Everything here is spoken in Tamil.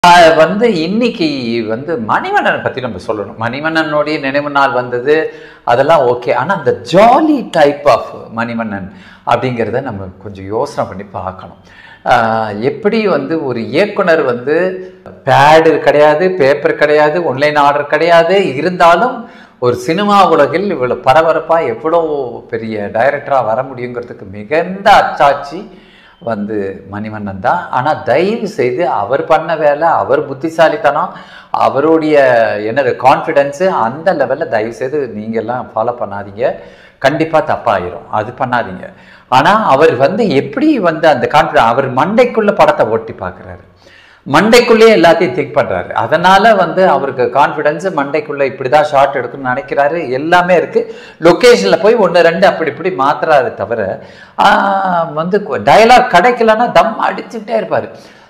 ஆஹ் வந்து இன்னைக்கு வந்து மணிவண்ணனை பத்தி நம்ம சொல்லணும் மணிவண்ணனுடைய நினைவு நாள் வந்தது அதெல்லாம் ஓகே ஆனா அந்த ஜாலி டைப் ஆஃப் மணிவண்ணன் அப்படிங்கிறத நம்ம கொஞ்சம் யோசனை பண்ணி பார்க்கணும் ஆஹ் எப்படி வந்து ஒரு இயக்குனர் வந்து பேடு கிடையாது பேப்பர் கிடையாது ஒன்லைன் ஆர்டர் கிடையாது இருந்தாலும் ஒரு சினிமா உலகில் இவ்வளோ பரபரப்பாக எவ்வளோ பெரிய டைரக்டராக வர முடியுங்கிறதுக்கு மிகுந்த அச்சாட்சி வந்து மணிவண்ணன் தான் ஆனால் தயவு செய்து அவர் பண்ண வேலை அவர் புத்திசாலித்தனம் அவருடைய என்னது கான்ஃபிடென்ஸு அந்த லெவலில் தயவு செய்து நீங்கள்லாம் ஃபாலோ பண்ணாதீங்க கண்டிப்பாக தப்பாயிரும் அது பண்ணாதீங்க ஆனால் அவர் வந்து எப்படி வந்து அந்த கான்ஃபிடன்ஸ் அவர் மண்டைக்குள்ள படத்தை ஓட்டி பார்க்குறாரு மண்டைக்குள்ளேயே எல்லாத்தையும் திங்க் பண்றாரு அதனால வந்து அவருக்கு கான்ஃபிடன்ஸ் மண்டைக்குள்ள இப்படிதான் ஷார்ட் எடுக்கணும்னு நினைக்கிறாரு எல்லாமே இருக்கு லொக்கேஷன்ல போய் ஒன்று ரெண்டு அப்படி இப்படி மாத்துறாரு தவிர ஆஹ் வந்து டயலாக் கிடைக்கலன்னா தம் அடிச்சுட்டே இருப்பாரு